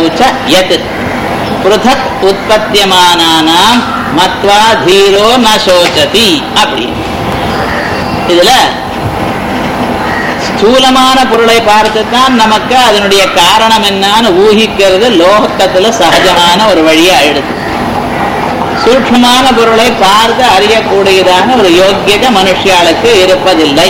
ச யத் பிருதக் உற்பத்தியமானானாம் மத்வா தீரோ ந சோச்சதி அப்படி இதுல ஸ்தூலமான பொருளை பார்த்துத்தான் நமக்கு அதனுடைய காரணம் என்னன்னு ஊகிக்கிறது லோகத்துல சகஜமான ஒரு வழியா ஆயிடுது சூக்ஷ்மமான பொருளை பார்த்து அறியக்கூடியதான ஒரு யோக்கியத மனுஷியாளுக்கு இருப்பதில்லை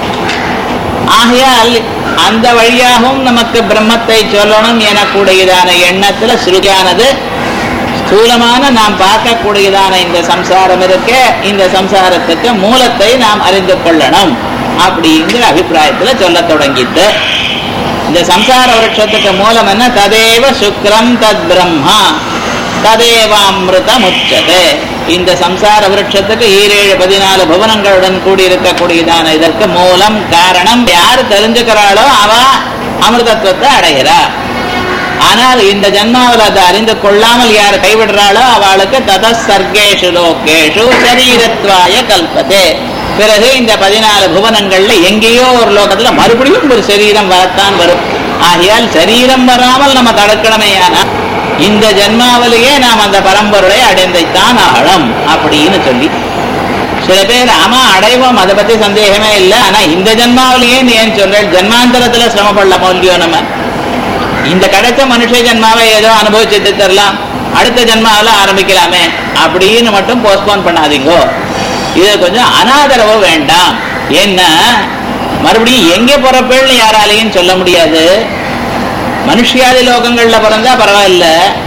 ஆகையால் அந்த வழியாகவும் நமக்கு பிரம்மத்தை சொல்லணும் எனக்கூடியதான எண்ணத்துல ஸ்ருதியானது ஸ்தூலமான நாம் பார்க்கக்கூடியதான இந்த சம்சாரம் இருக்க இந்த சம்சாரத்துக்கு மூலத்தை நாம் அறிந்து கொள்ளணும் அப்படிங்கிற அபிப்பிராயத்துல சொல்ல தொடங்கிட்டு இந்த சம்சார விருட்சத்துக்கு மூலம் என்ன ததேவ சுக்ரம் தத் பிரம்மா ததேவாமிருதம் உச்சதே இந்த சம்சார விருட்சத்துக்கு ஈரேழு பதினாலு புவனங்களுடன் கூடியிருக்கக்கூடியதான இதற்கு மூலம் காரணம் யார் தெரிஞ்சுக்கிறாளோ அவ அமிர்தத்துவத்தை அடைகிறா ஆனால் இந்த ஜன்மாவில் அதை அறிந்து கொள்ளாமல் யார் கைவிடுறாளோ அவளுக்கு தத சர்க்கேஷு லோகேஷு சரீரத்வாய கல்பதே பிறகு இந்த பதினாலு புவனங்கள்ல எங்கேயோ ஒரு லோகத்துல மறுபடியும் ஒரு சரீரம் வரத்தான் வரும் ஆகையால் சரீரம் வராமல் நம்ம தடுக்கணுமே ஆனால் இந்த ஜென்மாவிலேயே நாம் அந்த பரம்பொருளை அடைந்தைத்தான் ஆகணும் அப்படின்னு சொல்லி சில பேர் ஆமா அடைவோம் அதை பத்தி சந்தேகமே இல்லை ஆனா இந்த ஜென்மாவிலேயே நீ ஏன் சொல்ற ஜென்மாந்தரத்துல சிரமப்படலாமோ இல்லையோ நம்ம இந்த கிடைச்ச மனுஷ ஜென்மாவை ஏதோ அனுபவிச்சுட்டு தரலாம் அடுத்த ஜென்மாவில் ஆரம்பிக்கலாமே அப்படின்னு மட்டும் போஸ்ட்போன் பண்ணாதீங்கோ இது கொஞ்சம் அனாதரவு வேண்டாம் என்ன மறுபடியும் எங்கே பிறப்பேன்னு யாராலையும் சொல்ல முடியாது மனுஷியாதி லோகங்கள்ல பிறந்தா பரவாயில்ல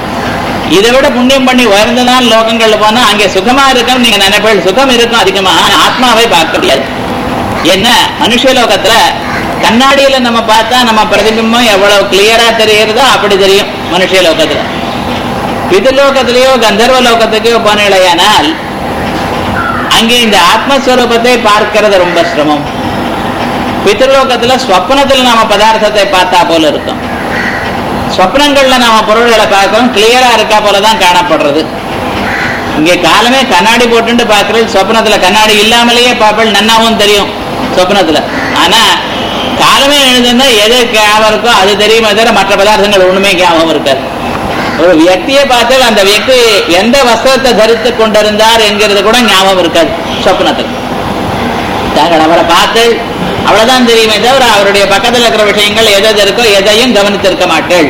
இதை விட புண்ணியம் பண்ணி உயர்ந்ததான் லோகங்கள்ல போனா அங்கே சுகமா இருக்கும் நீங்க நினைப்பேன் சுகம் இருக்கும் அதிகமா ஆனா ஆத்மாவை பார்க்க முடியாது என்ன மனுஷ லோகத்துல கண்ணாடியில நம்ம பார்த்தா நம்ம பிரதிபிம்பம் எவ்வளவு கிளியரா தெரியுறதோ அப்படி தெரியும் மனுஷ லோகத்துல பிதுலோகத்திலேயோ கந்தர்வ லோகத்துக்கோ போனேனால் அங்கே இந்த ஆத்மஸ்வரூபத்தை பார்க்கிறது ரொம்ப சிரமம் பித்ருலோகத்துல ஸ்வப்னத்துல நாம பதார்த்தத்தை பார்த்தா போல இருக்கும் ஸ்வப்னங்கள்ல நாம பொருள்களை பார்க்கிறோம் கிளியரா இருக்கா போலதான் காணப்படுறது இங்கே காலமே கண்ணாடி போட்டுட்டு பார்க்கறது சொப்னத்துல கண்ணாடி இல்லாமலேயே பார்ப்பல் நன்னாவும் தெரியும் சொப்னத்துல ஆனா காலமே எழுதுனா எது ஞாபகம் இருக்கோ அது தெரியுமே தவிர மற்ற பதார்த்தங்கள் ஒண்ணுமே ஞாபகம் இருக்காது ஒரு வியக்தியை பார்த்தால் அந்த வியக்தி எந்த வஸ்திரத்தை தரித்து கொண்டிருந்தார் என்கிறது கூட ஞாபகம் இருக்காது சொப்னத்தில் தாங்கள் அவரை பார்த்து அவ்வளவுதான் தெரியுமே தவிர அவருடைய பக்கத்தில் இருக்கிற விஷயங்கள் எது எது இருக்கோ எதையும் கவனித்திருக்க மாட்டேள்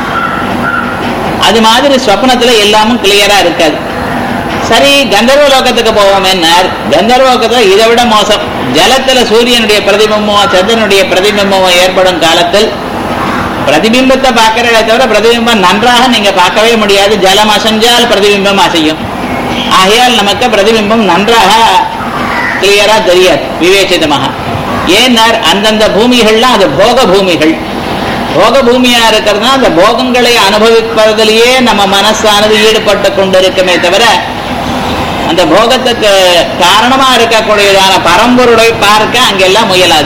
அது மாதிரி ஸ்வப்னத்துல எல்லாமும் கிளியரா இருக்காது சரி கந்தர்வ லோகத்துக்கு போவோம் என்ன கந்தர்வ லோகத்துல இதை விட மோசம் ஜலத்துல சூரியனுடைய பிரதிபிம்பமோ சந்திரனுடைய பிரதிபிம்பமோ ஏற்படும் காலத்தில் பிரதிபிம்பத்தை பார்க்கிறத தவிர பிரதிபிம்பம் நன்றாக நீங்க பார்க்கவே முடியாது ஜலம் அசைஞ்சால் பிரதிபிம்பம் அசையும் ஆகையால் நமக்கு பிரதிபிம்பம் நன்றாக கிளியரா தெரியாது விவேச்சிதமாக ஏன்னார் அந்தந்த பூமிகள்லாம் அது போக பூமிகள் போக பூமியா இருக்கிறதுனா அந்த போகங்களை அனுபவிப்பதிலேயே நம்ம மனசானது ஈடுபட்டு கொண்டிருக்குமே தவிர அந்த போகத்துக்கு காரணமா இருக்கக்கூடியதான பரம்பொருளை பார்க்க அங்கெல்லாம் முயலாது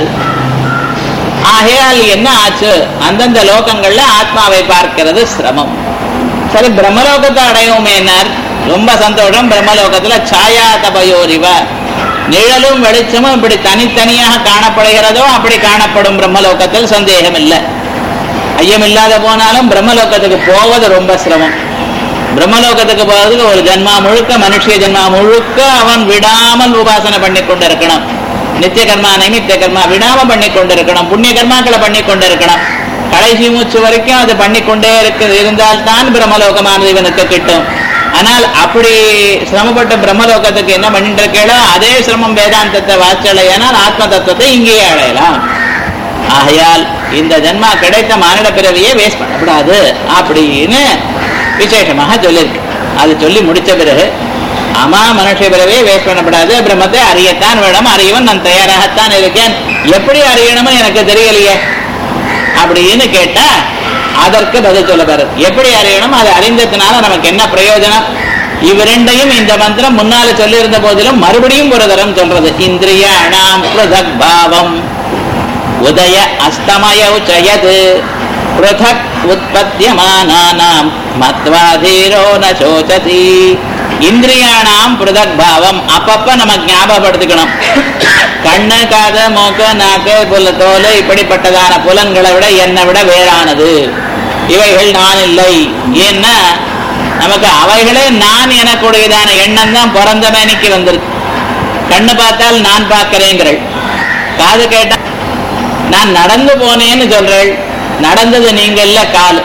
ஆகையால் என்ன ஆச்சு அந்தந்த லோகங்கள்ல ஆத்மாவை பார்க்கிறது சிரமம் சரி பிரம்மலோகத்தை அடையோமேனார் ரொம்ப சந்தோஷம் பிரம்மலோகத்துல சாயா தபயோரிவ நிழலும் வெளிச்சமும் இப்படி தனித்தனியாக காணப்படுகிறதோ அப்படி காணப்படும் பிரம்மலோகத்தில் சந்தேகம் இல்லை ஐயம் இல்லாத போனாலும் பிரம்மலோகத்துக்கு போவது ரொம்ப சிரமம் பிரம்மலோகத்துக்கு போறதுக்கு ஒரு ஜென்மா முழுக்க மனுஷிய ஜென்மா முழுக்க அவன் விடாமல் உபாசனை பண்ணி கொண்டிருக்கணும் நித்திய கர்மா நைமித்திய கர்மா விடாம பண்ணி கொண்டிருக்கணும் புண்ணிய கர்மாக்களை பண்ணி கொண்டிருக்கணும் கடைசி மூச்சு வரைக்கும் அது பண்ணிக்கொண்டே இருக்கு இருந்தால் தான் பிரம்மலோகமானது இவனுக்கு கிட்டும் ஆனால் அப்படி சிரமப்பட்ட பிரம்மலோகத்துக்கு என்ன பண்ணிட்டு இருக்கேளோ அதே சிரமம் வேதாந்தத்தை வாச்சலையானால் ஆத்ம தத்துவத்தை இங்கேயே அடையலாம் ஆகையால் இந்த ஜென்மா கிடைத்த மானிட பிறவியை வேஸ்ட் பண்ணக்கூடாது அப்படின்னு விசேஷமாக சொல்லியிருக்கு அது சொல்லி முடிச்ச பிறகு ஆமா மனுஷ பிறவியை வேஸ்ட் பண்ணப்படாது பிரம்மத்தை அறியத்தான் வேணும் அறியவும் நான் தயாராகத்தான் இருக்கேன் எப்படி அறியணும்னு எனக்கு தெரியலையே அப்படின்னு கேட்டா அதற்கு பதில் சொல்ல பாரு எப்படி அறியணும் அதை அறிந்ததுனால நமக்கு என்ன பிரயோஜனம் இவ்விரண்டையும் இந்த மந்திரம் முன்னால சொல்லியிருந்த போதிலும் மறுபடியும் ஒரு தரம் சொல்றது இந்திரியாணாம் பிருதக் பாவம் உதய அஸ்தமயௌ சயத் பிருதக் உற்பத்தியமானானாம் மத்வாதீரோ ந சோச்சதி இந்திரியானாம் பிருதக் பாவம் அப்பப்ப நம்ம ஞாபகப்படுத்திக்கணும் கண்ணு காது மூக்கு நாக்கு புல தோல் இப்படிப்பட்டதான புலன்களை விட என்னை விட வேறானது இவைகள் நான் இல்லை ஏன்னா நமக்கு அவைகளே நான் எனக்குடையதான எண்ணம் தான் பிறந்த மேனிக்கு வந்திருக்கு கண்ணு பார்த்தால் நான் பார்க்கிறேங்கிறள் காது கேட்டா நான் நடந்து போனேன்னு சொல்றேள் நடந்தது நீங்க இல்ல கால்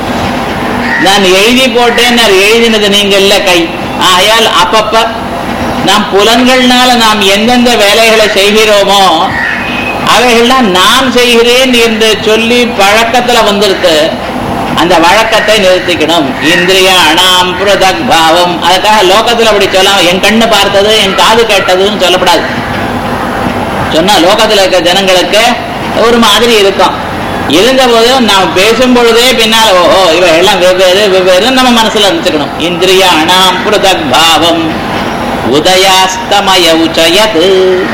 நான் எழுதி போட்டேன் எழுதினது நீங்க இல்ல கை ஆகையால் அப்பப்ப நாம் புலன்கள்னால நாம் எந்தெந்த வேலைகளை செய்கிறோமோ அவைகள்லாம் நான் செய்கிறேன் என்று சொல்லி பழக்கத்துல வந்திருக்கு அந்த வழக்கத்தை நிறுத்திக்கணும் இந்திரிய அணாம் புரதக் பாவம் அதுக்காக லோகத்துல அப்படி சொல்லலாம் என் கண்ணு பார்த்தது என் காது கேட்டதுன்னு சொல்லப்படாது சொன்னா லோகத்துல இருக்க ஜனங்களுக்கு ஒரு மாதிரி இருக்கும் இருந்த போதும் நாம் பேசும் பொழுதே பின்னால் ஓஹோ இவ எல்லாம் வெவ்வேறு வெவ்வேறு நம்ம மனசுல நினைச்சுக்கணும் இந்திரிய அணாம் புரதக் பாவம் உதயாஸ்தமய உச்சயது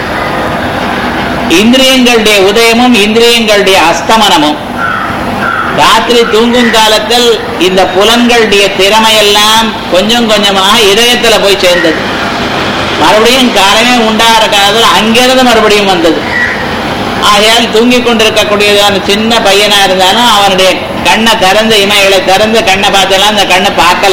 இந்திரியங்களுடைய உதயமும் இந்திரியங்களுடைய அஸ்தமனமும் ராத்திரி தூங்கும் காலத்தில் இந்த புலன்களுடைய திறமையெல்லாம் கொஞ்சம் கொஞ்சமாக இதயத்துல போய் சேர்ந்தது மறுபடியும் காலமே உண்டாகிற காலத்தில் அங்கிருந்து மறுபடியும் வந்தது ஆகையால் தூங்கிக் கொண்டிருக்கக்கூடியதான சின்ன பையனா இருந்தாலும் அவனுடைய கண்ணை திறந்து இமைகளை திறந்து கண்ணை பார்த்தெல்லாம் அந்த கண்ணை பார்க்கல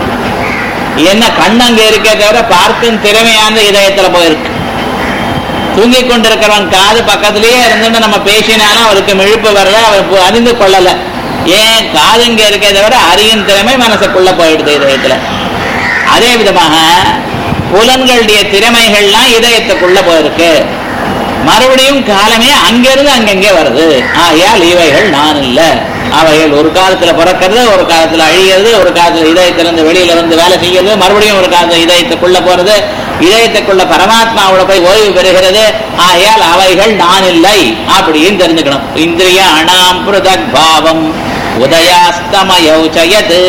என்ன கண் அங்க இருக்கே தவிர பார்க்கும் திறமையான இதயத்துல போயிருக்கு தூங்கிக் கொண்டிருக்கிறவன் காது பக்கத்திலேயே இருந்துட்டு நம்ம பேசினாலும் அவருக்கு மிழுப்பு வரல அவர் பு- அறிந்து கொள்ளல ஏன் காது இங்க இருக்கே தவிர அறியும் திறமை மனசுக்குள்ள போயிடுது இதயத்துல அதே விதமாக புலன்களுடைய திறமைகள்லாம் இதயத்துக்குள்ள போயிருக்கு மறுபடியும் காலமே அங்கிருந்து அங்கங்கே வருது ஆகையால் இவைகள் நான் இல்ல அவைகள் ஒரு காலத்துல பிறக்கிறது ஒரு காலத்துல அழிகிறது ஒரு காலத்துல இதயத்திலிருந்து வெளியில இருந்து வேலை செய்யறது மறுபடியும் ஒரு காலத்துல இதயத்துக்குள்ள போறது இதயத்துக்குள்ள பரமாத்மாவோட போய் ஓய்வு பெறுகிறது ஆகையால் அவைகள் நான் இல்லை அப்படின்னு தெரிஞ்சுக்கணும் இந்திரிய அணாம் புருதக் பாவம் உதயாஸ்தமயோச்சயது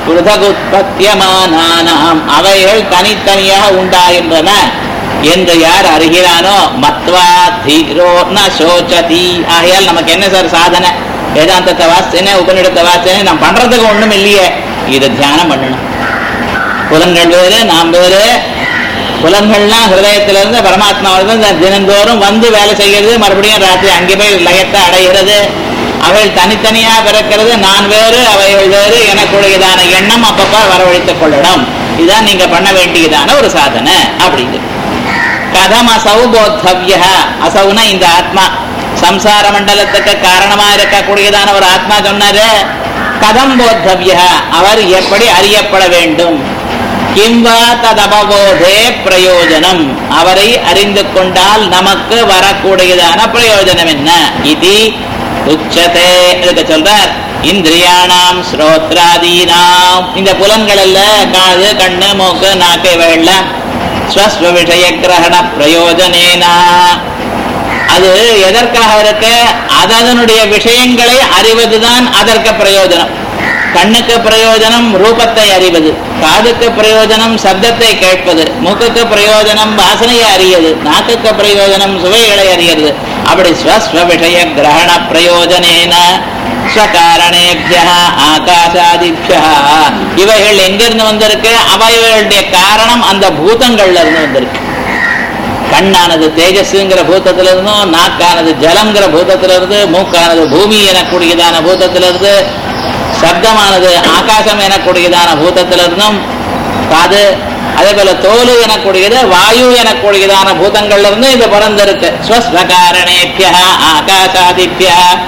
புருதகுத்பத்தியமானானாம் அவைகள் தனித்தனியாக உண்டாகின்றன என்று யார் அறிகிறானோ மத்வா தீரோ ந சோச்சதி ஆகையால் நமக்கு என்ன சார் சாதனை வேதாந்தத்தை வாசித்தேனே உபநிடத்தை வாசித்தேனே நான் பண்றதுக்கு ஒண்ணும் இல்லையே இது தியானம் பண்ணணும் புலன்கள் வேறு நாம் வேறு புலன்கள்லாம் ஹிருதயத்திலிருந்து பரமாத்மாவிலிருந்து தினந்தோறும் வந்து வேலை செய்கிறது மறுபடியும் ராத்திரி அங்கே போய் லயத்தை அடைகிறது அவைகள் தனித்தனியா பிறக்கிறது நான் வேறு அவைகள் வேறு எனக்குடையதான எண்ணம் அப்பப்ப வரவழைத்துக் கொள்ளணும் இதான் நீங்க பண்ண வேண்டியதான ஒரு சாதனை அப்படிங்கிறது கதம் அசௌ போத்தவ்ய அசௌனா இந்த ஆத்மா சம்சார மண்டலத்துக்கு காரணமா இருக்கக்கூடியதான ஒரு ஆத்மா சொன்னாரு கதம் போத்தவ்ய அவர் எப்படி அறியப்பட வேண்டும் கிம்வா ததபபோதே பிரயோஜனம் அவரை அறிந்து கொண்டால் நமக்கு வரக்கூடியதான பிரயோஜனம் என்ன இது உச்சதே இதுக்கு சொல்றார் இந்திரியானாம் ஸ்ரோத்ராதீனாம் இந்த புலன்கள் எல்லாம் காது கண்ணு மூக்கு நாக்கு இவையெல்லாம் ஸ்வஸ்வ விஷய கிரகண பிரயோஜனேனா அது எதற்காக இருக்கு அதனுடைய விஷயங்களை அறிவதுதான் அதற்கு பிரயோஜனம் கண்ணுக்கு பிரயோஜனம் ரூபத்தை அறிவது காதுக்கு பிரயோஜனம் சப்தத்தை கேட்பது மூக்குக்கு பிரயோஜனம் வாசனையை அறியது நாக்குக்கு பிரயோஜனம் சுவைகளை அறியறது அப்படி ஸ்வஸ்வ விஷய கிரகண பிரயோஜனேன ஸ்வகாரணேபிய ஆகாசாதிபிய இவைகள் எங்கிருந்து வந்திருக்கு அவைகளுடைய காரணம் அந்த பூதங்கள்ல இருந்து வந்திருக்கு கண்ணானது தேஜஸ்ங்கிற பூத்தத்துல இருந்தும் நாக்கானது ஜலம்ங்கிற பூத்தத்துல இருந்து மூக்கானது பூமி எனக்கூடியதான பூத்தத்துல இருந்து சப்தமானது ஆகாசம் எனக்கூடியதான பூத்தத்துல இருந்தும் காது அதே போல தோலு எனக்கூடியது வாயு எனக்கூடியதான பூதங்கள்ல இருந்து இது பிறந்திருக்கு ஸ்வஸ்வகாரணேபிய ஆகாசாதிபிய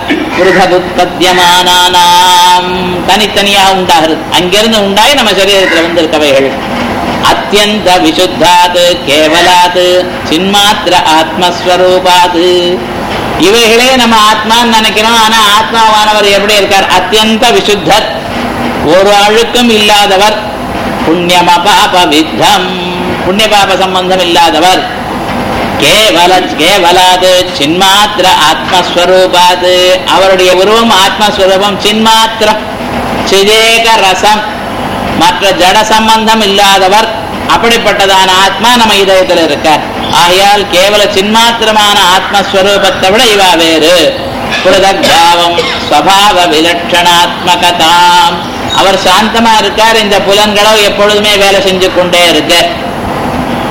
புருகதுத்பத்தியமானானாம் தனித்தனியாக உண்டாகிறது அங்கிருந்து உண்டாய் நம்ம சரீரத்தில் வந்திருக்கவைகள் அத்தியந்த விசுத்தாத் கேவலாத் சின்மாத்திர ஆத்மஸ்வரூபாத் இவைகளே நம்ம ஆத்மான்னு நினைக்கிறோம் ஆனா ஆத்மாவானவர் எப்படி இருக்கார் அத்தியந்த விசுத்தர் ஒரு அழுக்கம் இல்லாதவர் புண்ணியம பாப வித்தம் புண்ணிய பாப சம்பந்தம் இல்லாதவர் கேவல கேவலாது சின்மாத்திர ஆத்மஸ்வரூபாது அவருடைய உருவம் ஆத்மஸ்வரூபம் சின்மாத்திர சிதேக ரசம் மற்ற ஜட சம்பந்தம் இல்லாதவர் அப்படிப்பட்டதான ஆத்மா நம்ம இதயத்தில் இருக்கார் ஆகையால் கேவல சின்மாத்திரமான ஆத்மஸ்வரூபத்தை விட இவா வேறு புரதக்பாவம் ஸ்வபாவ விலட்சணாத்மகதாம் அவர் சாந்தமா இருக்கார் இந்த புலன்களோ எப்பொழுதுமே வேலை செஞ்சு கொண்டே இருக்கு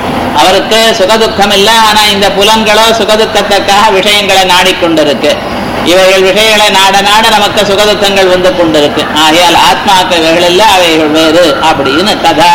அவருக்கு சுகதுக்கம் இல்லை ஆனா இந்த புலன்களோ சுகதுக்கத்துக்காக விஷயங்களை நாடிக்கொண்டிருக்கு இவைகள் விஷயங்களை நாட நாட நமக்கு சுகதுக்கங்கள் வந்து கொண்டிருக்கு ஆகையால் ஆத்மாக்கள் இவைகள் இல்ல அவைகள் வேறு அப்படின்னு கதா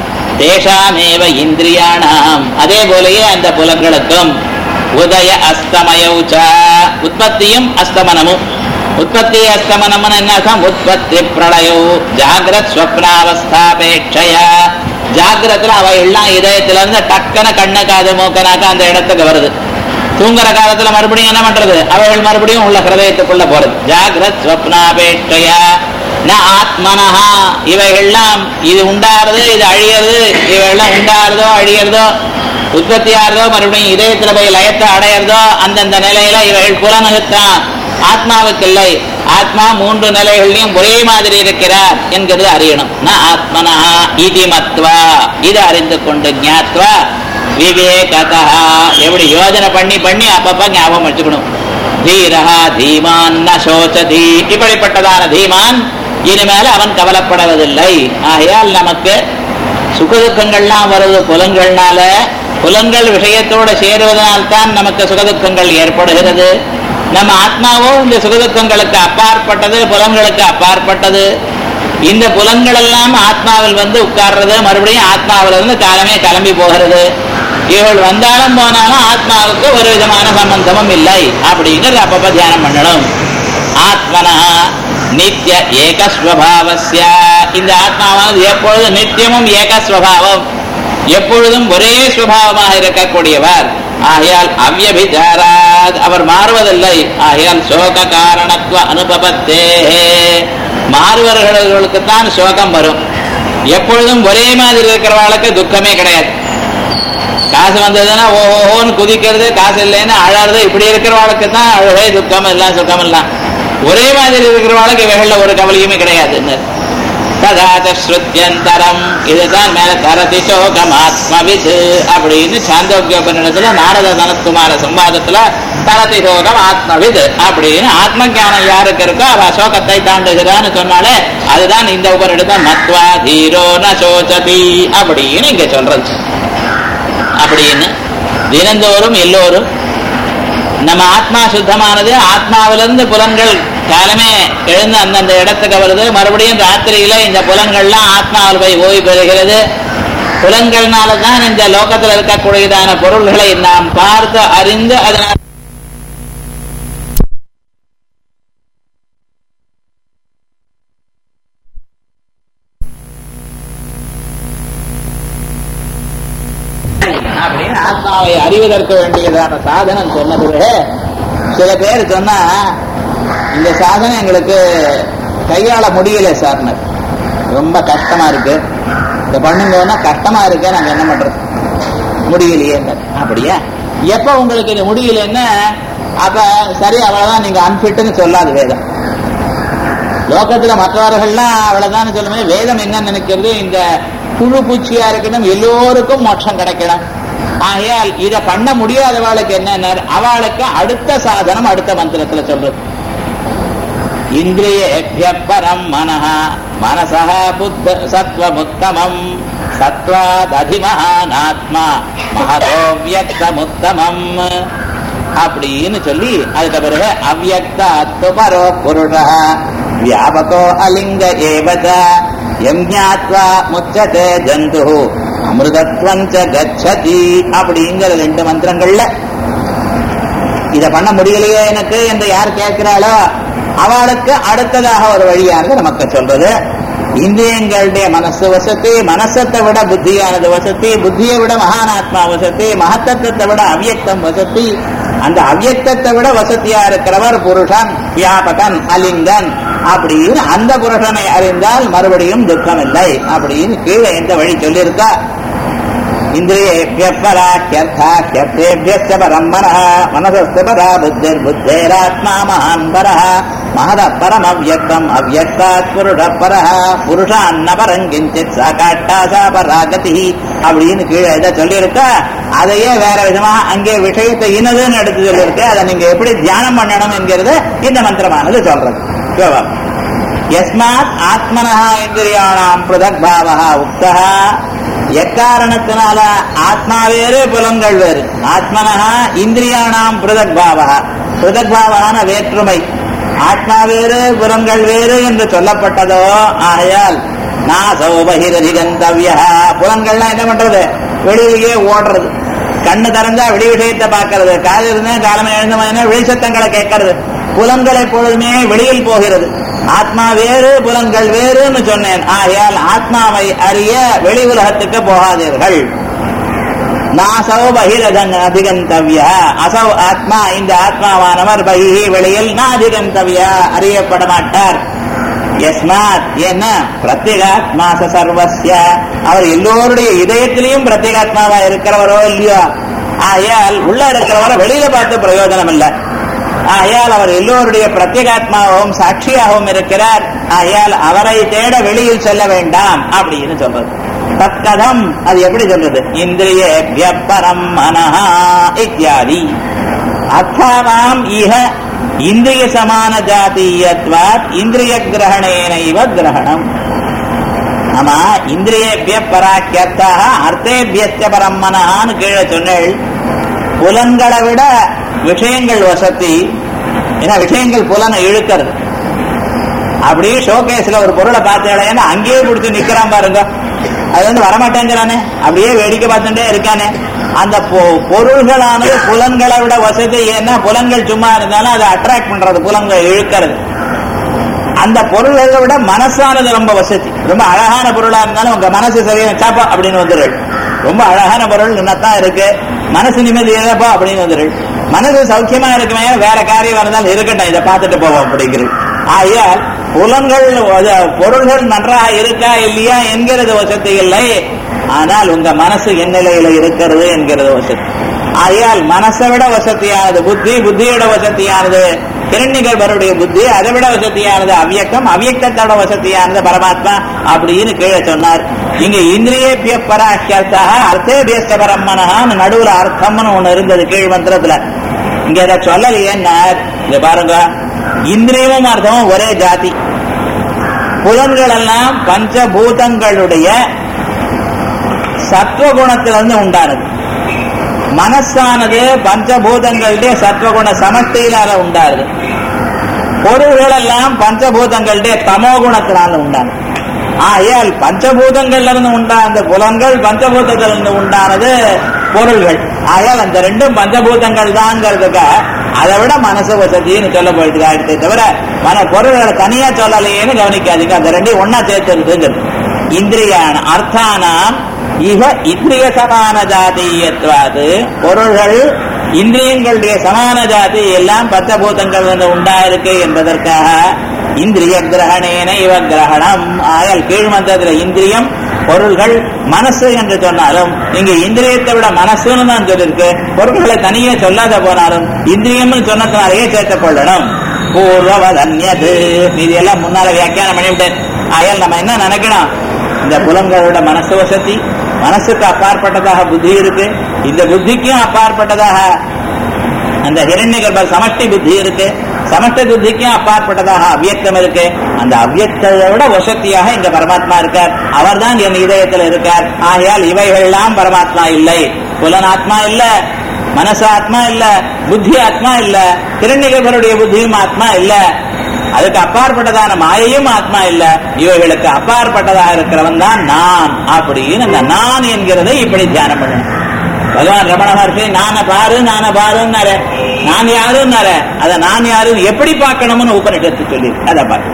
தேஷாமேவ இந்திரியாணாம் அதே போலயே அந்த புலங்களுக்கும் உதய அஸ்தமயௌச்ச உற்பத்தியும் அஸ்தமனமும் உற்பத்தி அஸ்தமனம்னு என்ன அர்த்தம் உற்பத்தி பிரளயோ ஜாகிரத் ஸ்வப்னாவஸ்தாபேட்சையா ஜாகிரத்துல அவையெல்லாம் இதயத்துல இருந்து டக்குன கண்ணு காது மூக்கனாக்க அந்த இடத்துக்கு வருது தூங்குற காலத்துல மறுபடியும் என்ன பண்றது அவைகள் மறுபடியும் உள்ள ஹிருதயத்துக்குள்ள போறது ஜாகிரத் ஸ்வப்னாபேட்சையா ந ஆத்மனஹா இவைகள்லாம் இது உண்டாறது இது அழியறது இவைகள்லாம் உண்டாறதோ அழியறதோ உற்பத்தி ஆறதோ மறுபடியும் இதயத்துல போய் லயத்தை அடையிறதோ அந்தந்த நிலையில இவைகள் புலனுகுத்தான் ஆத்மாவுக்கு இல்லை ஆத்மா மூன்று நிலைகள்லையும் ஒரே மாதிரி இருக்கிறார் என்கிறது அறியணும் ந ஆத்மனா இது மத்வா இது அறிந்து கொண்டு ஞாத்வா விவேகதா எப்படி யோஜனை பண்ணி பண்ணி அப்பப்ப ஞாபகம் வச்சுக்கணும் தீரஹா தீமான் ந சோச்சதி இப்படிப்பட்டதான தீமான் இனிமேல் அவன் கவலைப்படுவதில்லை ஆகையால் நமக்கு சுகதுக்கங்கள்லாம் வருது புலன்கள்னால புலன்கள் விஷயத்தோடு சேருவதனால்தான் நமக்கு சுகதுக்கங்கள் ஏற்படுகிறது நம்ம ஆத்மாவோ இந்த சுகதுக்கங்களுக்கு அப்பாற்பட்டது புலன்களுக்கு அப்பாற்பட்டது இந்த புலன்கள் எல்லாம் ஆத்மாவில் வந்து உட்கார்றது மறுபடியும் ஆத்மாவில இருந்து காலமே கிளம்பி போகிறது இவள் வந்தாலும் போனாலும் ஆத்மாவுக்கு ஒரு விதமான சம்பந்தமும் இல்லை அப்படிங்கிறது அப்பப்ப தியானம் பண்ணணும் ஆத்மனா நித்திய ஏகஸ்வபாவஸ்ய இந்த ஆத்மாவானது எப்பொழுது நித்தியமும் ஏகஸ்வபாவம் எப்பொழுதும் ஒரே சுபாவமாக இருக்கக்கூடியவர் ஆகையால் அவ்யபிச்சாராத் அவர் மாறுவதில்லை ஆகையால் சோக காரணத்துவ அனுபவத்தே மாறுவர்களுக்கு தான் சோகம் வரும் எப்பொழுதும் ஒரே மாதிரி இருக்கிறவர்களுக்கு துக்கமே கிடையாது காசு வந்ததுன்னா ஓஹோன்னு குதிக்கிறது காசு இல்லைன்னு அழறது இப்படி இருக்கிறவளுக்கு தான் அழகே துக்கம் எல்லாம் சுக்கம் எல்லாம் ஒரே மாதிரி இருக்கிறவளுக்கு இவைகள்ல ஒரு கவலையுமே கிடையாது ததாத ஸ்ருத்தியந்தரம் இதுதான் மேல தரதி சோகம் ஆத்மவித் அப்படின்னு சாந்தோக்கியோபனிடத்துல நாரத சனத்குமார சம்பாதத்துல தரதி சோகம் ஆத்மவித் அப்படின்னு ஆத்ம ஞானம் யாருக்கு இருக்கோ அவ சோகத்தை தாண்டுகிறான்னு சொன்னாலே அதுதான் இந்த உபரிடத்தை மத்வா தீரோ ந சோச்சதி அப்படின்னு இங்க சொல்றது அப்படின்னு தினந்தோறும் எல்லோரும் நம்ம ஆத்மா சுத்தமானது ஆத்மாவிலிருந்து புலன்கள் காலமே எழுந்து அந்தந்த இடத்துக்கு வருது மறுபடியும் ராத்திரியில இந்த புலன்கள்லாம் ஆத்மாவில் போய் ஓய்வு பெறுகிறது புலன்கள்னால தான் இந்த லோகத்தில் இருக்கக்கூடியதான பொருள்களை நாம் பார்த்து அறிந்து அதனால் அப்படின்னு ஆத்மாவை அறிவதற்கு வேண்டியதான சாதனம் சொன்னது சில பேர் சொன்னா இந்த சாதனை எங்களுக்கு கையாள முடியல சார்னர் ரொம்ப கஷ்டமா இருக்கு இந்த பண்ணுங்கன்னா கஷ்டமா இருக்கு நாங்க என்ன பண்றது முடியலையே அப்படியா எப்ப உங்களுக்கு இது முடியலன்னா அப்ப சரி அவ்வளவுதான் நீங்க அன்பிட்டுன்னு சொல்லாது வேதம் லோகத்துல மற்றவர்கள்லாம் அவ்வளவுதான் சொல்லுமே வேதம் என்ன நினைக்கிறது இந்த புழு பூச்சியா இருக்கணும் எல்லோருக்கும் மோட்சம் கிடைக்கணும் ஆகையால் இத பண்ண முடியாதவாளுக்கு என்ன அவளுக்கு அடுத்த சாதனம் அடுத்த மந்திரத்துல சொல்றது இந்திரியேபிய பரம் மனஹ மனசா புத்த சத்வமுத்தமம் சத்வாத் அதிமகானாத்மா மகதோ வியக்தமுத்தமம் அப்படின்னு சொல்லி அதுக்கு பிறகு அவ்வக்த பரோ புருஷ வியாபகோ அலிங்க ஏவத எம் ஞாத்வா முச்சதே ஜந்து அமிர்தத்வஞ்ச கச்சதி அப்படிங்கிற ரெண்டு மந்திரங்கள்ல இத பண்ண முடியலையே எனக்கு என்று யார் கேட்கிறாளோ அவளுக்கு அடுத்ததாக ஒரு வழியானது நமக்கு சொல்றது இந்திரியங்களுடைய மனசு வசதி மனசத்தை விட புத்தியானது வசதி புத்தியை விட மகானாத்மா வசதி மகத்தத்துவத்தை விட அவ்யக்தம் வசதி அந்த அவ்யக்தத்தை விட வசதியா இருக்கிறவர் புருஷன் வியாபகன் அலிங்கன் அப்படின்னு அந்த புருஷனை அறிந்தால் மறுபடியும் துக்கம் இல்லை அப்படின்னு கீழே எந்த வழி சொல்லியிருக்கா இந்திரியேபியப்பராக்கியர்த்தாக்கியர்த்தேபியஸ்ய பரம் மனः மனசஸ்ய பரா புத்திர் புத்தேராத்மா மகான் பரः மகத பரம் அவ்யக்தம் அவ்யக்தாத் புருஷ பரः புருஷான்ன பரங்கிஞ்சித் சா காட்டா சா பராகதி அப்படின்னு கீழே இதை சொல்லியிருக்கா அதையே வேற விதமா அங்கே விஷயத்தை இனதுன்னு எடுத்து சொல்லியிருக்கு அதை நீங்க எப்படி தியானம் பண்ணணும் என்கிறது இந்த மந்திரமானது சொல்றது யோகம் யஸ்மாத் ஆத்மனா இந்திரியாணாம் பிருதக் பாவா உக்தா எக்காரணத்தினால ஆத்மா வேறு புலங்கள் வேறு ஆத்மனஹா இந்திரியாணாம் பிருதக் பாவா பிருதக்பாவான வேற்றுமை ஆத்மா வேறு புலன்கள் வேறு என்று சொல்லப்பட்டதோ ஆகையால் நாசோ பகிரதிகந்தவிய புலன்கள்லாம் என்ன பண்றது வெளியிலேயே ஓடுறது கண்ணு திறந்தா வெளி விஷயத்தை பார்க்கறது காது இருந்தா காலமே எழுந்த வெளிச்சத்தங்களை கேட்கறது புலன்கள் எப்பொழுதுமே வெளியில் போகிறது ஆத்மா வேறு புலன்கள் வேறுன்னு சொன்னேன் ஆகையால் ஆத்மாவை அறிய வெளி உலகத்துக்கு போகாதீர்கள் நாசௌ பகிரதன் அதிகந்தவிய அசௌ ஆத்மா இந்த ஆத்மாவானவர் பகிஹி வெளியில் நாதிகந்தவிய அறியப்பட மாட்டார் எஸ்மாத் என்ன பிரத்யேகாத்மா சர்வஸ்ய அவர் எல்லோருடைய இதயத்திலையும் பிரத்யேகாத்மாவா இருக்கிறவரோ இல்லையோ ஆகையால் உள்ள இருக்கிறவரை வெளியில பார்த்து பிரயோஜனம் இல்லை ஆகையால் அவர் எல்லோருடைய பிரத்யேகாத்மாவும் சாட்சியாகவும் இருக்கிறார் ஆகையால் அவரை தேட வெளியில் செல்ல வேண்டாம் அப்படின்னு சொல்றது தற்கதம் அது எப்படி சொல்றது இந்திரிய பரம் மனஹா இத்தியாதி அத்தாவாம் இஹ இந்திரிய சமான ஜாத்தீயத்வாத் இந்திரிய கிரகணேனைவ கிரகணம் ஆமா இந்திரியேபிய பராக்கியத்தாக அர்த்தேபியச்ச பரம் மனஹான்னு கீழே சொன்னேள் புலன்களை விட விஷயங்கள் வசதி ஏன்னா விஷயங்கள் புலனை இழுக்கிறது அப்படியே ஷோகேஸ்ல ஒரு பொருளை பார்த்தேன்னா அங்கேயே பிடிச்சி நிக்கிறான் பாருங்க அது வந்து வரமாட்டேங்கிறானே அப்படியே வேடிக்கை பார்த்துட்டே இருக்கானே அந்த பொருள்களானது புலன்களை விட வசதி ஏன்னா புலன்கள் சும்மா இருந்தாலும் அதை அட்ராக்ட் பண்றது புலன்கள் இழுக்கிறது அந்த பொருள்களை விட மனசானது ரொம்ப வசதி ரொம்ப அழகான பொருளா இருந்தாலும் உங்க மனசு சரியான சாப்பா அப்படின்னு வந்துடுள் ரொம்ப அழகான பொருள் இன்னத்தான் இருக்கு மனசு நிம்மதி ஏதப்பா அப்படின்னு வந்துடுள் மனசு சௌக்கியமா இருக்குமே வேற காரியம் இருந்தாலும் இருக்கட்டும் இதை பார்த்துட்டு போவோம் அப்படிங்கிறது ஆகையால் புலன்கள் பொருள்கள் நன்றாக இருக்கா இல்லையா என்கிறது வசதி இல்லை ஆனால் உங்க மனசு என் நிலையில இருக்கிறது என்கிறது வசதி ஆகையால் மனசை விட வசதியானது புத்தி புத்தியோட வசதியானது கிரண்யகர்பருடைய புத்தி அதை விட வசதியானது அவ்யக்தம் அவ்யக்தத்தோட வசதியானது பரமாத்மா அப்படின்னு கீழே சொன்னார் இங்க இந்திரியேபிய பராக்கியத்தாக அர்த்தேபியஸ்த பரம்மனஹான்னு நடுவுல அர்த்தம்னு ஒண்ணு இருந்தது கீழ் மந்திரத்துல இங்க அதை சொல்லலையேன்னா இங்க பாருங்க இந்திரியமும் அர்த்தமும் ஒரே ஜாதி புலன்கள் எல்லாம் பஞ்சபூதங்களுடைய சத்வகுணத்திலிருந்து உண்டானது மனசானது பஞ்சபூதங்களுடைய சத்வகுண சமஷ்டியினால உண்டாருது பொருள்கள் எல்லாம் பஞ்சபூதங்களுடைய தமோ குணத்தினால உண்டானது ஆகையால் பஞ்சபூதங்கள்ல இருந்து உண்டான புலன்கள் பஞ்சபூதத்திலிருந்து உண்டானது பொருள்கள் ஆகையால் அந்த ரெண்டும் பஞ்சபூதங்கள் தாங்கிறதுக்கு அதை விட மனசு வசதின்னு சொல்ல போயிட்டு ஆயிடுச்சே தவிர மன பொருள்களை தனியா சொல்லலையேன்னு கவனிக்காதீங்க அந்த ரெண்டையும் ஒன்னா சேர்த்துருதுங்கிறது இந்திரியான அர்த்தானாம் இவ இந்திரிய சமான ஜாதீயத்வாது பொருள்கள் இந்திரியங்களுடைய சமான ஜாதி எல்லாம் பஞ்சபூதங்கள் வந்து உண்டாயிருக்கு என்பதற்காக இந்திரிய கிரகணேன இவ கிரகணம் ஆயல் கீழ்மந்தத்துல இந்திரியம் பொருள்கள் மனசு என்று சொன்னாலும் இங்க இந்திரியத்தை விட மனசுன்னு தான் சொல்லிருக்கு பொருள்களை தனியே சொல்லாத போனாலும் இந்திரியம்னு சொன்னதுனாலேயே சேர்த்துக் கொள்ளணும் பூர்வவதன்யது இது எல்லாம் முன்னால வியாக்கியானம் பண்ணிவிட்டேன் ஆயால் நம்ம என்ன நினைக்கணும் இந்த புலங்களோட மனசு வசதி மனசுக்கு அப்பாற்பட்டதாக புத்தி இருக்கு இந்த புத்திக்கும் அப்பாற்பட்டதாக அந்த ஹிரண்ய கர்ப்ப சமஷ்டி புத்தி இருக்கு சமஷ்டி புத்திக்கும் அப்பாற்பட்டதாக அவ்வியக்தம் இருக்கு அந்த அவ்வியக்தோட வசத்தியாக இங்க பரமாத்மா இருக்கார் அவர்தான் என் இதயத்தில் இருக்கார் ஆகையால் இவைகள்லாம் பரமாத்மா இல்லை புலனாத்மா இல்ல மனசு ஆத்மா இல்ல புத்தி ஆத்மா இல்ல திருநிகர்களுடைய புத்தியும் ஆத்மா இல்ல அதுக்கு அப்பாற்பட்டதான மாயையும் ஆத்மா இல்ல இவைகளுக்கு அப்பாற்பட்டதாக இருக்கிறவன் தான் நான் அப்படின்னு அந்த நான் என்கிறதை இப்படி தியானம் பண்ணணும் பகவான் ரமண மகர்ஷி நான பாரு நான பாருன்னாரு நான் யாருன்னாரு அத நான் யாருன்னு எப்படி பார்க்கணும்னு உபனிஷத்து சொல்லி அதை பாரு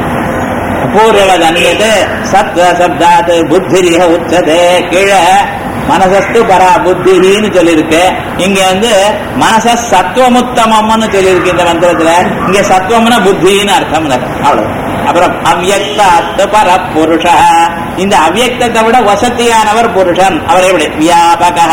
பூர்வவது அந்நியது சத்வ சப்தாத் புத்திரிக உச்சதே கீழே மனசஸ்து பரா புத்தின்னு சொல்லியிருக்கு இங்க வந்து மனச சத்துவமுத்தமம்னு சொல்லியிருக்கு இந்த மந்திரத்துல இங்க சத்துவம்னா புத்தின்னு அர்த்தம் அவ்வளவு அப்புறம் அவ்யக்த பர புருஷ இந்த அவ்யக்தத்தை விட வசதியானவர் புருஷன் அவர் எப்படி வியாபகா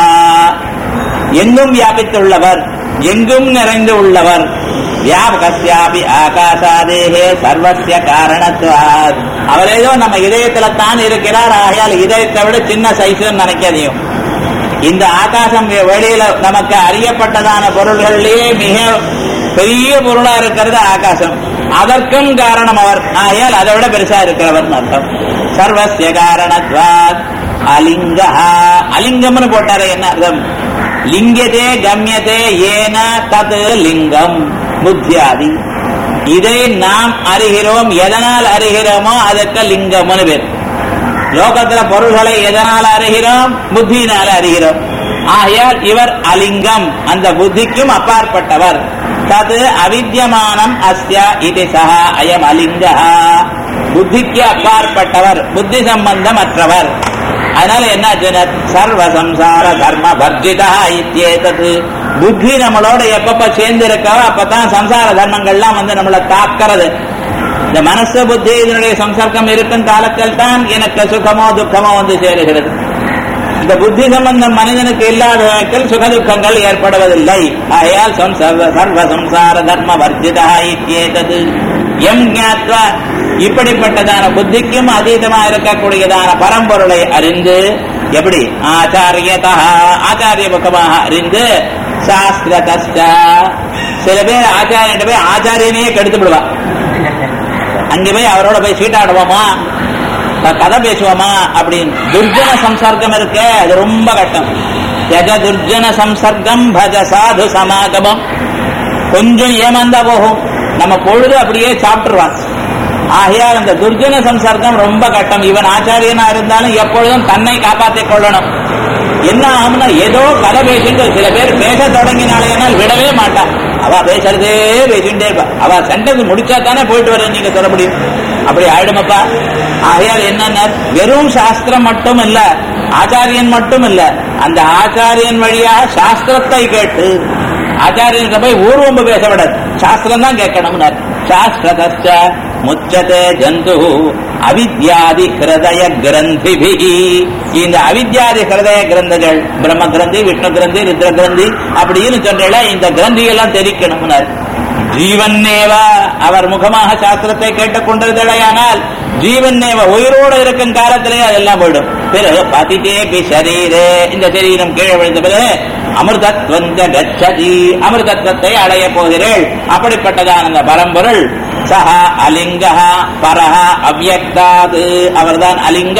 எங்கும் வியாபித்துள்ளவர் எங்கும் நிறைந்து உள்ளவர் வியாபகஸ்யாபி ஆகாசாதேகே சர்வசிய காரணத்துவாத் அவர் ஏதோ நம்ம இதயத்துல தான் இருக்கிறார் ஆகையால் இதயத்தை விட சின்ன சைஸ்ன்னு நினைக்காதையும் இந்த ஆகாசம் வெளியில நமக்கு அறியப்பட்டதான பொருள்களிலேயே மிக பெரிய பொருளா இருக்கிறது ஆகாசம் அதற்கும் காரணம் அவர் ஆகையால் அதை விட பெருசா இருக்கிறவர் அர்த்தம் சர்வசிய காரணத்வாத் அலிங்கா அலிங்கம்னு போட்டாரு என்ன அர்த்தம் லிங்கதே கம்யதே ஏன தது லிங்கம் புத்தியாதி இதை நாம் அறிகிறோம் எதனால் அறிகிறோமோ அதுக்கு லிங்கம்னு பேர் லோகத்துல பொருள்களை எதனால் அறிகிறோம் புத்தியினால அறிகிறோம் ஆகையால் இவர் அலிங்கம் அந்த புத்திக்கும் அப்பாற்பட்டவர் தது அவித்தியமானம் அஸ்ய இது சஹா அயம் அலிங்க புத்திக்கு அப்பாற்பட்டவர் புத்தி சம்பந்தமற்றவர் அதனால என்ன சர்வ சம்சார தர்ம வர்ஜிதா இத்தியேதது புத்தி நம்மளோட எப்பப்ப சேர்ந்து இருக்கோ அப்பதான் சம்சார தர்மங்கள்லாம் வந்து நம்மளை தாக்கிறது இந்த மனசு புத்தி இதனுடைய சம்சர்க்கம் இருக்கும் காலத்தில் தான் எனக்கு சுகமோ துக்கமோ வந்து சேருகிறது இந்த புத்தி சம்பந்தம் மனிதனுக்கு இல்லாத வகையில் சுக துக்கங்கள் ஏற்படுவதில்லை ஆகையால் சர்வ சம்சார தர்ம வர்ஜிதா இத்தியேதது எம் ஞாத்வா இப்படிப்பட்டதான புத்திக்கும் அதீதமா இருக்கக்கூடியதான பரம்பொருளை அறிந்து எப்படி ஆச்சாரியதா ஆச்சாரிய பக்கமாக அறிந்து சாஸ்திரதஸ்ட சில பேர் ஆச்சாரியன் போய் ஆச்சாரியனையே கெடுத்து விடுவா அங்க போய் அவரோட போய் சீட்டாடுவோமா கதை பேசுவோமா அப்படின்னு துர்ஜன சம்சர்க்கம் இருக்கு அது ரொம்ப கட்டம் ஜக துர்ஜன சம்சர்க்கம் பஜ சாது சமாகமம் கொஞ்சம் ஏமாந்தா போகும் நம்ம பொழுது அப்படியே சாப்பிட்டுருவான் ஆகையால் அந்த துர்ஜன சம்சர்க்கம் ரொம்ப கட்டம் இவன் ஆச்சாரியனா இருந்தாலும் எப்பொழுதும் தன்னை காப்பாற்றிக் கொள்ளணும் என்ன ஆகும்னா ஏதோ கதை பேசிட்டு சில பேர் பேச தொடங்கினாலேனால் விடவே மாட்டான் அவ பேசுறதே பேசிட்டே இருப்பா அவ சென்டென்ஸ் முடிச்சா தானே போயிட்டு வரேன் நீங்க சொல்ல முடியும் அப்படி ஆயிடுமப்பா ஆகையால் என்னன்னா வெறும் சாஸ்திரம் மட்டும் இல்ல ஆச்சாரியன் மட்டும் இல்ல அந்த ஆச்சாரியன் வழியாக சாஸ்திரத்தை கேட்டு ஆச்சாரியன் போய் ஊர்வம்பு பேச விடாது சாஸ்திரம் தான் கேட்கணும்னார் சாஸ்திரதச்ச முச்சதே ஜந்து அவித்யாதி ஹிருதய கிரந்திபிகி இந்த அவித்யாதி ஹிருதய கிரந்தங்கள் பிரம்ம கிரந்தி விஷ்ணு கிரந்தி ருத்ர கிரந்தி அப்படின்னு சொன்னா இந்த கிரந்தி எல்லாம் தெரிக்கணும்னார் ஜீவன்னேவ அவர் முகமாக சாஸ்திரத்தை கேட்டுக் கொண்டிருந்தடையானால் ஜீவன்னேவ உயிரோடு இருக்கும் காலத்திலேயே அதெல்லாம் போயிடும் பிறகு பதிதேபி சரீரே இந்த சரீரம் கீழே விழுந்த பிறகு அமிர்தத்வந்த கச்சதி அமிர்தத்வத்தை அடைய போகிறேள் அப்படிப்பட்டதான அந்த பரம்பொருள் சஹா அலிங்க பரஹ அவ்யக்தாது அவர்தான் அலிங்க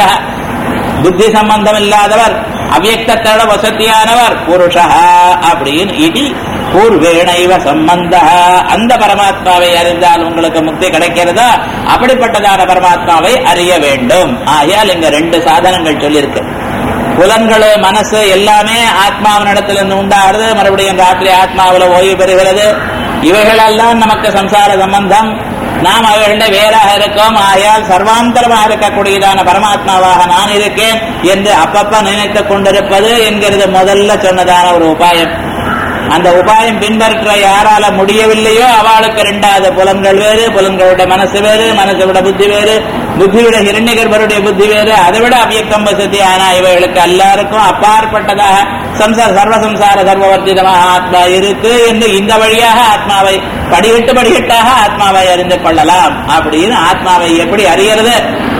புத்தி சம்பந்தம் இல்லாதவர் அவ்யக்தத்தோட வசதியானவர் புருஷா அப்படின்னு இது பூர்வேணைவ சம்பந்த அந்த பரமாத்மாவை அறிந்தால் உங்களுக்கு முக்தி கிடைக்கிறதா அப்படிப்பட்டதான பரமாத்மாவை அறிய வேண்டும் ஆகையால் இங்க ரெண்டு சாதனங்கள் சொல்லியிருக்கு புலன்கள் மனசு எல்லாமே ஆத்மாவினிடத்துல இருந்து உண்டாகிறது மறுபடியும் ராத்திரி ஆத்மாவில் ஓய்வு பெறுகிறது இவைகளெல்லாம் நமக்கு சம்சார சம்பந்தம் நாம் அவர்களிட வேறாக இருக்கோம் ஆயால் சர்வாந்தரமாக இருக்கக்கூடியதான பரமாத்மாவாக நான் இருக்கேன் என்று அப்பப்ப நினைத்துக் கொண்டிருப்பது என்கிறது முதல்ல சொன்னதான ஒரு உபாயம் அந்த உபாயம் பின்பற்ற யாரால முடியவில்லையோ அவளுக்கு ரெண்டாவது புலன்கள் வேறு புலன்களோட மனசு வேறு மனசை விட புத்தி வேறு புத்தி விட ஹிரண்யகர்பருடைய புத்தி வேறு அதை விட அவ்வியக்கம் வசதி ஆனா இவைகளுக்கு எல்லாருக்கும் அப்பாற்பட்டதாக சம்சார சர்வசம்சார சர்வவர்த்திதமாக ஆத்மா இருக்கு என்று இந்த வழியாக ஆத்மாவை படிகட்டு படிகட்டாக ஆத்மாவை அறிந்து கொள்ளலாம் அப்படின்னு ஆத்மாவை எப்படி அறியறது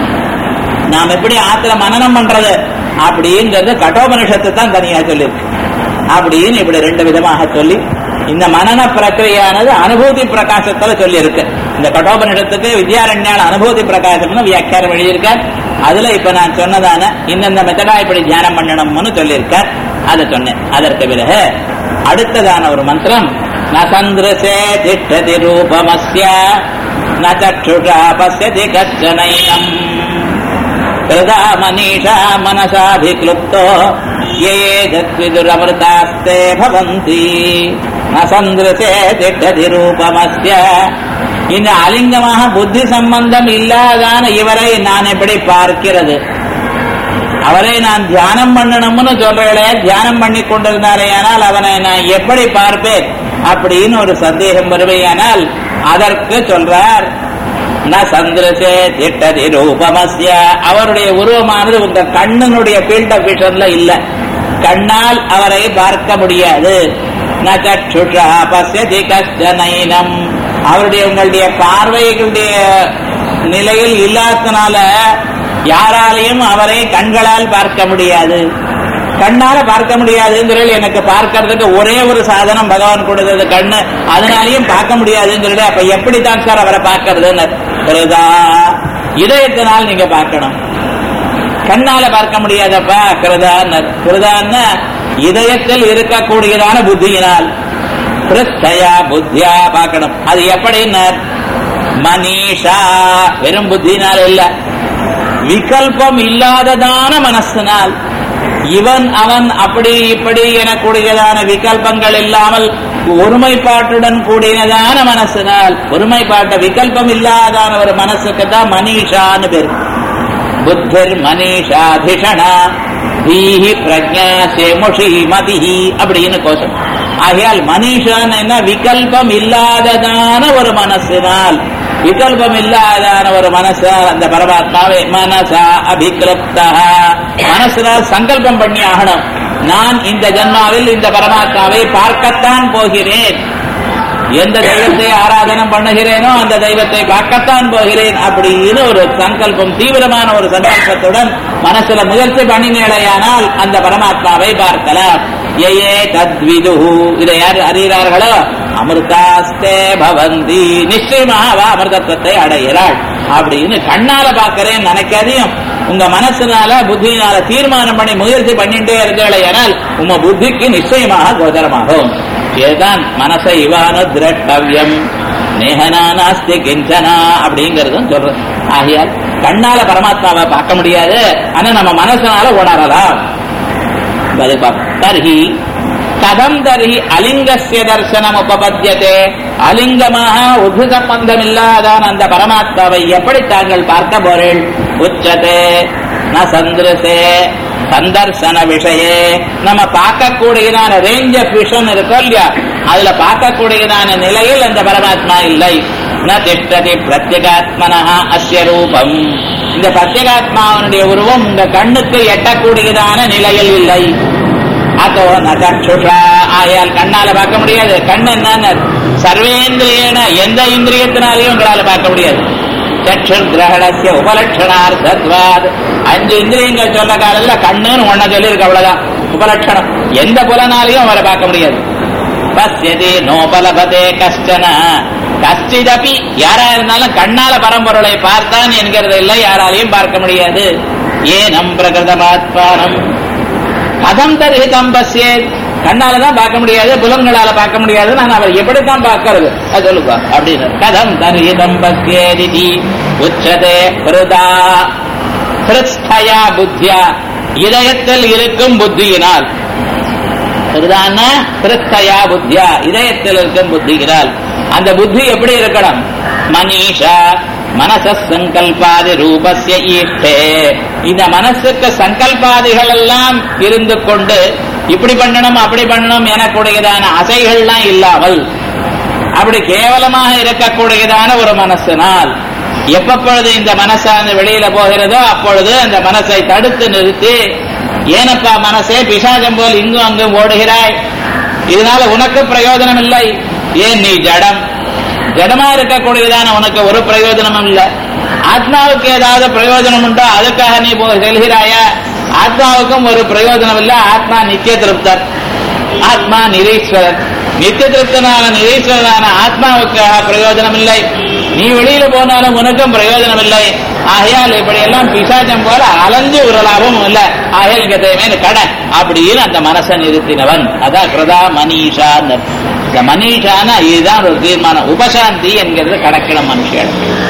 நாம் எப்படி ஆத்துல மனநம் பண்றது அப்படிங்கிறது கட்டோபனிஷத்து தான் தனியா சொல்லியிருக்கு அப்படின்னு இப்படி ரெண்டு விதமாக சொல்லி இந்த மனன பிரக்கிரியானது அனுபூதி பிரகாசத்துல சொல்லி இருக்கு இந்த கட்டோபனிஷத்துக்கு வித்யாரண்யால அனுபூதி பிரகாசம்னு வியாக்கியானம் எழுதியிருக்க அதுல இப்ப நான் சொன்னதான இந்தந்த மெத்தடா இப்படி தியானம் பண்ணணும்னு சொல்லியிருக்க அதை சொன்னேன் அதற்கு பிறகு அடுத்ததான ஒரு மந்திரம் ந சந்திரசே திட்டதி ரூபமஸ்ய ந சற்றுஷா பசியதி கச்சனைனம் கிருதா மனிஷா மனசாபிக்லுப்தோ ये जद्विदुरमृतास्ते भवन्ति न சந்திரசே திட்டதி ரூபமஸ்ய இந்த அலிங்கமாக புத்தி சம்பந்தம் இல்லாதான இவரை நான் எப்படி பார்க்கிறது அவரை நான் தியானம் பண்ணணும்னு சொல்றேன் தியானம் பண்ணி கொண்டிருந்தாரே ஆனால் அவனை நான் எப்படி பார்ப்பேன் அப்படின்னு ஒரு சந்தேகம் வருவையானால் அதற்கு சொல்றார் ந சந்திரசே திட்டதி ரூபமஸ்ய அவருடைய உருவமானது உங்க கண்ணனுடைய ஃபீல்ட் ஆஃப் விஷன்ல இல்ல கண்ணால் அவரை பார்க்க முடியாது ந சற்றுஷா பசியதி கஷ்டனைனம் அவருடைய உங்களுடைய பார்வைகளுடைய நிலையில் இல்லாதனால யாராலையும் அவரை கண்களால் பார்க்க முடியாது கண்ணால பார்க்க முடியாதுங்கிறது எனக்கு பார்க்கறதுக்கு ஒரே ஒரு சாதனம் பகவான் கொடுத்தது கண்ணு அதனாலையும் பார்க்க முடியாதுங்கிறது அப்ப எப்படித்தான் சார் அவரை பார்க்கறதுன்னு கிருதா இதயத்தினால் நீங்க பார்க்கணும் கண்ணால பார்க்க முடியாதப்பா கிருதான் கிருதான்னு இதயத்தில் இருக்கக்கூடியதான புத்தியினால் கிருஷ்டயா புத்தியா பார்க்கணும் அது எப்படின்னு மனிஷா வெறும் புத்தினால் இல்ல விகல்பம் இல்லாததான மனசினால் இவன் அவன் அப்படி இப்படி எனக்கூடியதான விகல்பங்கள் இல்லாமல் ஒருமைப்பாட்டுடன் கூடியதான மனசினால் ஒருமைப்பாட்ட விகல்பம் இல்லாதான ஒரு மனசுக்கு தான் மனிஷான்னு பேர் புத்திர் மனிஷாதிஷணா தீஹி பிரஜா சேமுஷி மதிஹி அப்படின்னு கோஷம் ஆகையால் மனிஷான் என்ன விகல்பம் இல்லாததான ஒரு மனசினால் விகல்பம் இல்லாதான ஒரு மனச அந்த பரமாத்மாவை மனசா அபிகிருப்தா மனசினால் சங்கல்பம் பண்ணி ஆகணும் நான் இந்த ஜன்மாவில் இந்த பரமாத்மாவை பார்க்கத்தான் போகிறேன் எந்த தெய்வத்தை ஆராதனம் பண்ணுகிறேனோ அந்த தெய்வத்தை பார்க்கத்தான் போகிறேன் அப்படின்னு ஒரு சங்கல்பம் தீவிரமான ஒரு சங்கல்பத்துடன் மனசுல முயற்சி பண்ணினேடையானால் அந்த பரமாத்மாவை பார்க்கலாம் ஏயே தத்விது இதை யார் அறிகிறார்களோ அமிர்தாஸ்தே பவந்தி நிச்சயமாக அவ அமிர்தத்துவத்தை அடைகிறாள் அப்படின்னு கண்ணால பார்க்கிறேன் நினைக்காதையும் உங்க மனசுனால புத்தியினால தீர்மானம் பண்ணி முயற்சி பண்ணிட்டே இருக்கலையானால் உங்க புத்திக்கு நிச்சயமாக கோதரமாகும் இதுதான் மனசை இவான திரட்டவியம் நேகனா நாஸ்தி கிஞ்சனா அப்படிங்கறதும் சொல்றது ஆகையால் கண்ணால பரமாத்மாவை பார்க்க முடியாது ஆனா நம்ம மனசனால உணரலாம் அது பார்ப்போம். தர்ஹி கதம் தர்ஹி அலிங்கஸ்ய தர்சனம் உபபத்தியதே அலிங்கமாக உது சம்பந்தம் இல்லாதான அந்த பரமாத்மாவை எப்படி தாங்கள் பார்க்க போறீள் உச்சதே ந சந்திரசே சந்தர்சன விஷயே நம்ம பார்க்கக்கூடியதான ரேஞ்ச் ஆஃப் விஷன் இருக்கோ இல்லையா அதுல பார்க்கக்கூடியதான நிலையில் அந்த பரமாத்மா இல்லை ந திஷ்டதி பிரத்யகாத்மனா அஸ்ய ரூபம் இந்த பிரத்யகாத்மாவனுடைய உருவம் உங்க கண்ணுக்கு எட்டக்கூடியதான நிலையில் இல்லை அதோ நச்சுஷா ஆயால் கண்ணால பார்க்க முடியாது கண் என்ன சர்வேந்திரியன எந்த இந்திரியத்தினாலையும் உங்களால பார்க்க முடியாது சக்ஷுர் கிரகணசிய உபலட்சணார்த்தத்வாத் அஞ்சு இந்திரியங்கள் சொல்ல காலத்துல கண்ணுன்னு ஒன்ன சொல்லியிருக்கு அவ்வளவுதான் உபலட்சணம் எந்த புலனாலையும் அவரை பார்க்க முடியாது பசியதி நோபலபதே கஷ்டன கஷ்டிதபி யாரா இருந்தாலும் கண்ணால பரம்பொருளை பார்த்தான் என்கிறது இல்லை யாராலையும் பார்க்க முடியாது ஏனம் பிரகிருதமாத்மானம் கதம் தரிஹிதம் பசியேத் கண்ணால தான் பார்க்க முடியாது புலன்களால பார்க்க முடியாது நான் அவர் எப்படித்தான் பார்க்கறது அது சொல்லுப்பா அப்படின்னு கதம் தரிஹிதம் பசியேதி உச்சதே ஹிருதா ஹிருஸ்தயா புத்தியா இதயத்தில் இருக்கும் புத்தியினால் ஹிருதான ஹிருஸ்தயா புத்தியா இதயத்தில் இருக்கும் புத்தியினால் அந்த புத்தி எப்படி இருக்கணும் மனிஷா மனச சங்கல்பாதி ரூபஸ்ய ஈஷ்டே இந்த மனசுக்கு சங்கல்பாதிகள் எல்லாம் இருந்து கொண்டு இப்படி பண்ணணும் அப்படி பண்ணணும் எனக்கூடியதான அசைகள்லாம் இல்லாமல் அப்படி கேவலமாக இருக்கக்கூடியதான ஒரு மனசினால் எப்பப்பொழுது இந்த மனசானது வெளியில போகிறதோ அப்பொழுது அந்த மனசை தடுத்து நிறுத்தி ஏனப்பா மனசே பிசாஜம் போல் இங்கும் அங்கும் ஓடுகிறாய் இதனால உனக்கு பிரயோஜனம் இல்லை ஏன் நீ ஜடம் ஜடமா இருக்கக்கூடியதான உனக்கு ஒரு பிரயோஜனமும் இல்லை ஆத்மாவுக்கு ஏதாவது பிரயோஜனம் உண்டோ அதுக்காக நீ போ- செல்கிறாயா ஆத்மாவுக்கும் ஒரு பிரயோஜனம் இல்லை ஆத்மா நித்திய திருப்தர் ஆத்மா நிரீஸ்வரன் நித்திய திருப்தனான நிரீஸ்வரனான ஆத்மாவுக்காக பிரயோஜனம் இல்லை நீ வெளியில போனாலும் உனக்கும் பிரயோஜனம் இல்லை ஆகையால் இப்படி எல்லாம் பிசாச்சம் போல அலைஞ்சு ஒரு லாபமும் இல்ல ஆகையால் இங்க தேவையான கடை அப்படின்னு அந்த மனசை நிறுத்தினவன் அதான் கிருதா மனிஷான்னு இந்த மனிஷான இதுதான் ஒரு தீர்மானம் உபசாந்தி என்கிறது கடக்கணும் மனுஷன்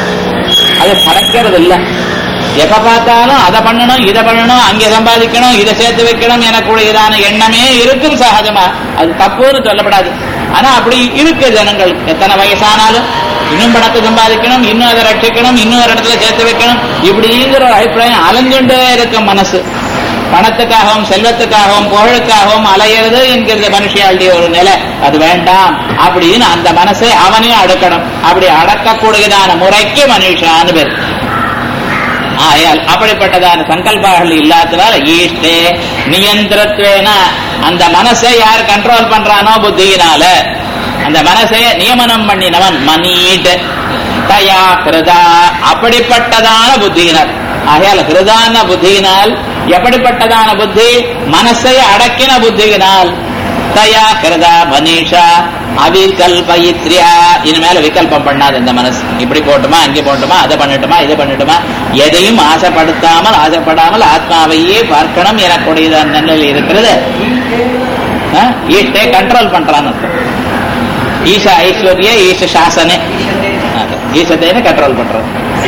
அது கடக்கிறது இல்ல எப்ப பார்த்தாலும் அதை பண்ணணும் இதை பண்ணணும் அங்கே சம்பாதிக்கணும் இதை சேர்த்து வைக்கணும் எனக்குரியதான எண்ணமே இருக்கும் சகஜமா அது தப்புன்னு சொல்லப்படாது ஆனா அப்படி இருக்கு ஜனங்கள் எத்தனை வயசானாலும் இன்னும் பணத்தை சம்பாதிக்கணும் இன்னும் அதை ரட்சிக்கணும் இன்னும் ஒரு இடத்துல சேர்த்து வைக்கணும் இப்படிங்கிற ஒரு அபிப்பிராயம் அலைஞ்சுண்டே இருக்கும் மனசு பணத்துக்காகவும் செல்வத்துக்காகவும் புகழுக்காகவும் அலையிறது என்கிறது மனுஷியாளுடைய ஒரு நிலை அது வேண்டாம் அப்படின்னு அந்த மனசை அவனையும் அடக்கணும் அப்படி அடக்கக்கூடியதான முறைக்கு மனுஷான்னு பேர் ஆயால் அப்படிப்பட்டதான சங்கல்பங்கள் இல்லாததால் ஈஷ்டே நியந்திரத்வேன அந்த மனசை யார் கண்ட்ரோல் பண்றானோ புத்தியினால அந்த மனசை நியமனம் பண்ணினவன் மனீட் தயா ஹிருதா அப்படிப்பட்டதான புத்தியினர் ஆகையால் ஹிருதான புத்தியினால் எப்படிப்பட்டதான புத்தி மனசை அடக்கின புத்தியினால் தயா கிருதா மனிஷா அவிகல்பயித்ரியா இனிமேல விகல்பம் பண்ணாது இந்த மனசு இப்படி போட்டுமா அங்கே போட்டுமா அதை பண்ணட்டுமா இதை பண்ணட்டுமா எதையும் ஆசைப்படுத்தாமல் ஆசைப்படாமல் ஆத்மாவையே பார்க்கணும் எனக்கூடியதான நிலையில் இருக்கிறது ஈட்டே கண்ட்ரோல் பண்றான்னு அர்த்தம். ஈஷ ஐஸ்வர்ய ஈஷ சாசனே ஈசத்தைன்னு கண்ட்ரோல் பண்றது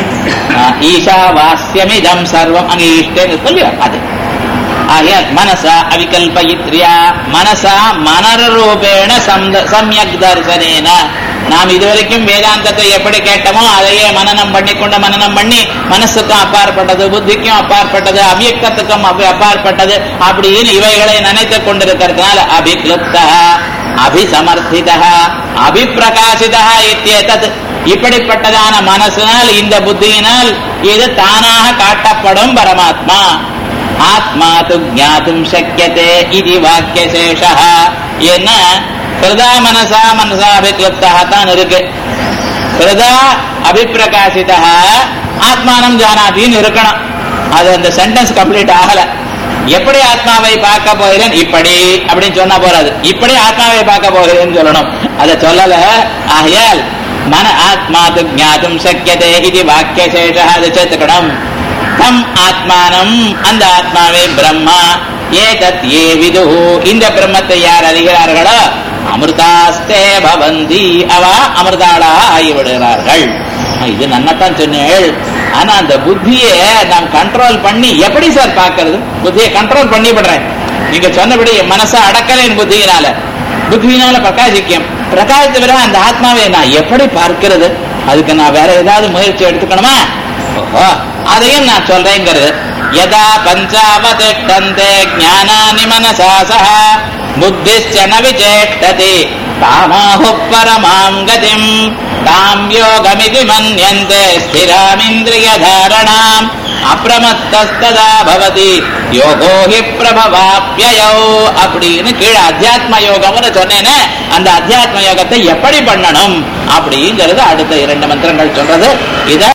ஈஷா வாஸ்யமிதம் சர்வம் அங்க ஈஷ்டேன்னு சொல்லி அது ஆகையால் மனசா அவிகல்பயித்ரியா மனசா மனரூபேண சம்யக் தர்சனேன நாம் இதுவரைக்கும் வேதாந்தத்தை எப்படி கேட்டோமோ அதையே மனநம் பண்ணிக்கொண்டு மனநம் பண்ணி மனசுக்கும் அப்பாற்பட்டது புத்திக்கும் அப்பாற்பட்டது அவ்யக்தத்துக்கும் அப்பாற்பட்டது அப்படின்னு இவைகளை நினைத்துக் கொண்டிருக்கிறதுனால அபிக்லுப்த அபிசமர்த்தித அபிப்பிரகாசித இத்தியேதத் இப்படிப்பட்டதான மனசினால் இந்த புத்தியினால் இது தானாக காட்டப்படும் பரமாத்மா ஆத்மா து ஜாத்தும் சக்கியதே இது வாக்கியசேஷ என்ன ஹிருதா மனசா மனசா அபிக்லுப்தா தான் இருக்கு ஹிருதா அபிப்பிரகாசிதா ஆத்மானம் ஜானாதின்னு இருக்கணும் அது அந்த சென்டென்ஸ் கம்ப்ளீட் ஆகல எப்படி ஆத்மாவை பார்க்க போகிறேன் இப்படி அப்படின்னு சொன்னா போறாது இப்படி ஆத்மாவை பார்க்க போகிறேன்னு சொல்லணும் அதை சொல்லல ஆகையால் மன ஆத்மா து ஜாத்தும் சக்கியதே இது வாக்கியசேஷ அதை சேர்த்துக்கணும் தம் ஆத்மானம் அந்த ஆத்மாவே பிரம்மா ஏதத் ஏ விது இந்த பிரம்மத்தை யார் அறிகிறார்களோ அமிர்தாஸ்தே பவந்தி அவ அமிர்தாளா ஆகிவிடுகிறார்கள் இது நன்னத்தான் சொன்னேள் ஆனா அந்த புத்தியை நாம் கண்ட்ரோல் பண்ணி எப்படி சார் பார்க்கறது புத்தியை கண்ட்ரோல் பண்ணி விடுறேன் நீங்க சொன்னபடி மனசை அடக்கலேன் புத்தியினால புத்தியினால பிரகாசிக்கும் பிரகாசித்த பிறகு அந்த ஆத்மாவை நான் எப்படி பார்க்கிறது அதுக்கு நான் வேற ஏதாவது முயற்சி எடுத்துக்கணுமா ஓஹோ அதையும் நான் சொல்றேங்கிறது யதா பஞ்சாவதிஷ்டந்தே ஞானானி மனசா சஹ புத்திश्च न विचेष्टति तामाहुः परमाम् गतिम् ताम् योगमिति मन्यन्ते स्थिरामिन्द्रियधारणाम् அப்பிரமத்தஸ்ததா பவதி யோகோ ஹி பிரபவாப்யயோ அப்படின்னு கீழே அத்தியாத்ம யோகம்னு சொன்னேனே அந்த அத்தியாத்ம யோகத்தை எப்படி பண்ணணும் அப்படிங்கிறது அடுத்த இரண்டு மந்திரங்கள் சொல்றது இத